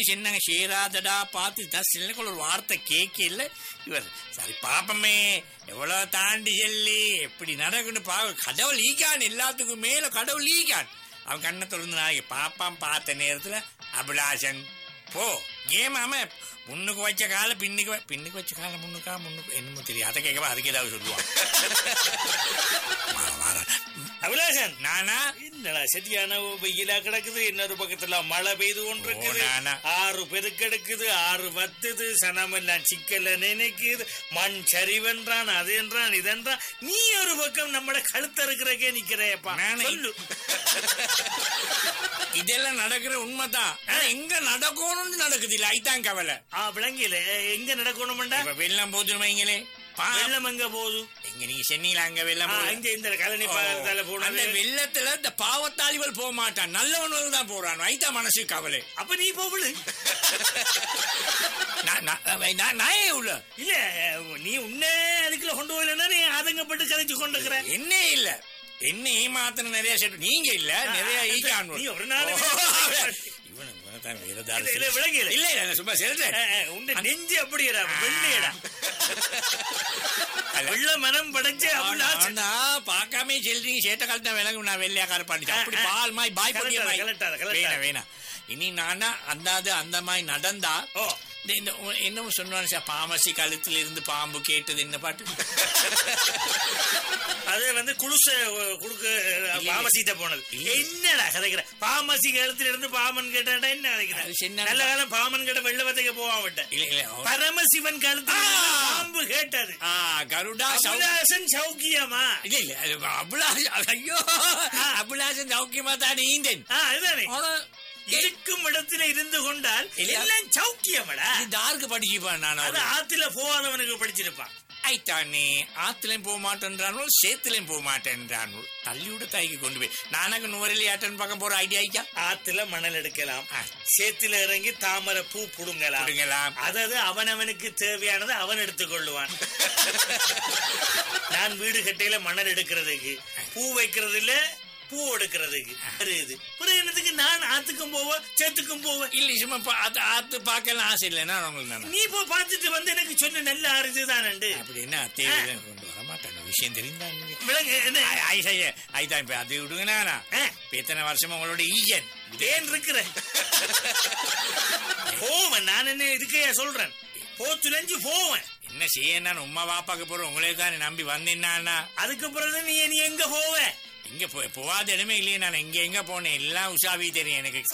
சின்னங்க சேராதடா பார்த்து தான் சின்னக்குள்ள ஒரு வார்த்தை கேட்கல இவர் சரி பாப்பமே எவ்வளவு தாண்டி சொல்லி எப்படி நடக்குன்னு பா கடவுள் ஈகான் எல்லாத்துக்கும் மேல கடவுள் ஈகான் அவன் கண்ணை திறந்து நாளைக்கு பாப்பான் பார்த்த நேரத்துல அபிலாஷன் போ கேம் ஆம முன்னுக்கு வச்ச கால பின்னுக்கு வ- பின்னுக்கு வச்ச கால முன்னுக்கா முன்னுக்கு என்னமோ தெரியும் அதை கேட்கவா அதுக்கு ஏதாவது சொல்லுவான் வாரா, வாரா. அபிலாஷன் நானா என்னடா சரியான வெயிலா கிடக்குது இன்னொரு பக்கத்துல மழை பெய்து கொண்டிருக்குது ஓ, நானா. ஆறு பெருக்கெடுக்குது ஆறு வத்துது சனமெல்லாம் சிக்கல்ல நினைக்குது மண் சரிவென்றான் அது என்றான் இதென்றான் நீ ஒரு பக்கம் நம்மட கழுத்த இருக்கிறக்கே நிக்கிறேப்பா நானே. சொல்லு இதெல்லாம் நடக்கிற உண்மைதான் ஆனா எங்க நடக்கணும்னு நடக்குது இல்ல ஐதான் கவலை ஆ விளங்கில எங்க நடக்கணும்டா இப்ப வெள்ளம் போதுன்னு வைங்களே பா- வெள்ளம் எங்க போகுது எங்க நீங்க சென்னையில அங்க வெள்ளம் ஆ, போகுது. இங்க இந்த கழனி பாலத்தால அந்த போனது வெள்ளத்துல இந்த பாவத்தாளிகள் போக மாட்டான் நல்லவனுகள் தான் போறான் ஐதான் மனசு கவலை அப்ப நீ போகல நான்- நான் நான் நான் ஏன் உள்ள இல்ல நீ உன்ன அதுக்குள்ள கொண்டு போகலன்னா நீ ஆதங்கப்பட்டு கதைச்சு கொண்டிருக்கிற என்ன இல்ல என்ன ஏமாத்தன நிறைய செட்டு நீங்க இல்ல நிறைய ஈகான் நீ ஒரு நாள் இவனு இவனைத்தான் வேற இல்ல, ஏதாவது இல்ல, விளங்கல. இல்ல இல்ல நான் சும்மா சொல்றேன் உண்ட நெஞ்சு அப்படியடா வெள்ளையடா வெள்ள மனம் படைச்சு அப்படிலாம் ஆனா பாக்காம சொல்றீங்க சேட்ட காலத்தான் விளங்கும் நான் வெள்ளையா காரப்பாண்டிச்சு அப்படி ஆ, ஆ. பால் மாய் பாய் கலட்டாத, பொடிய கலட்டாத, கலட்டாத. வேணாம் வேணாம் இனி நானா அந்தாது அந்த மாதிரி நடந்தா ஓ இந்த- இந்த உ- என்னமோ சொன்னாரு சார் பாமசி கழுத்துல இருந்து பாம்பு கேட்டது என்ன பாட்டு அது வந்து குளுச குடுக்க பாமசிட்ட போனது இல்ல. என்னடா கதைக்கிற பாமசி கழுத்துல இருந்து பாமன் கேட்டா என்ன கதைக்கிற அது சின்ன- நல்ல காலம் பாமன் கிட்ட வெள்ள வத்தைக்கு போவான் விட்ட இல்ல இல்ல ஓ- பரமசிவன் கழுத்துல இருந்து ஆ. பாம்பு கேட்டது ஆ கருடா சௌ- அபிலாசன் சௌக்கியமா இல்ல இல்ல அது அபுலாஷ் ஐயோ அபுலாசன் சௌக்கியமா தான் ஈந்தேன் ஆ, அதுதானே ஆனா இருக்கும் இடத்துல இருந்து கொண்டால் இல்ல. எல்லாம் சௌக்கியமடா இது டார்க்கு படிச்சுப்பான் நான் அது ஆத்துல போகாதவனுக்கு படிச்சிருப்பான் ஐத்தானே ஆத்துலயும் போக மாட்டேன்றானோ சேத்துலயும் போக மாட்டேன்றானோ தள்ளிவிட தாய்க்கு கொண்டு போய் நானாங்க நுவரெலி ஆட்டன் பக்கம் போற ஐடியா ஐயா ஆத்துல மணல் எடுக்கலாம் ஆ. சேத்துல இறங்கி தாமரை பூ புடுங்கலாம் புடுங்கலாம். அதாவது அவனவனுக்கு தேவையானதை அவன் எடுத்துக்கொள்ளுவான் நான் வீடு கட்டையில மணல் எடுக்கிறதுக்கு பூ வைக்கிறது இல்ல பூ எடுக்கிறதுக்கு ஒரு இது ஒரு என்னத்துக்கு நான் ஆத்துக்கும் போவேன் சேத்துக்கும் போவேன் இல்ல சும்மா பா- ஆத்து- ஆத்து பார்க்கலாம் ஆசை இல்லைன்னா உங்களுக்கு நான் நீ இப்போ பார்த்துட்டு வந்து எனக்கு சொன்ன நல்ல அறிதுதானண்டு அப்படின்னா தேவையில்லை கொண்டு வர மாட்டேன் விஷயம் தெரியுதா நீங்க? விலங்கு என்ன ஐ- ஐ செய்ய ஐதான் இப்ப அது விடுங்கண்ணா ஆ. இப்ப எத்தனை வருஷமா உங்களோட ஈஜன் ஏன் இருக்கிற போவேன் நான் என்ன இதுக்கையா சொல்றேன் போ துளைஞ்சு போவேன் என்ன செய்ய நான் உமா பாப்பாக்கு போற உங்களே தான் நம்பி வந்தேன்னா அதுக்கு பிறகு நீ நீ எங்க போவ இங்க போ- போகாத இடமே இல்லையே நான் எங்க எங்க போனேன் எல்லாம் உஷாவி தெரியும் எனக்கு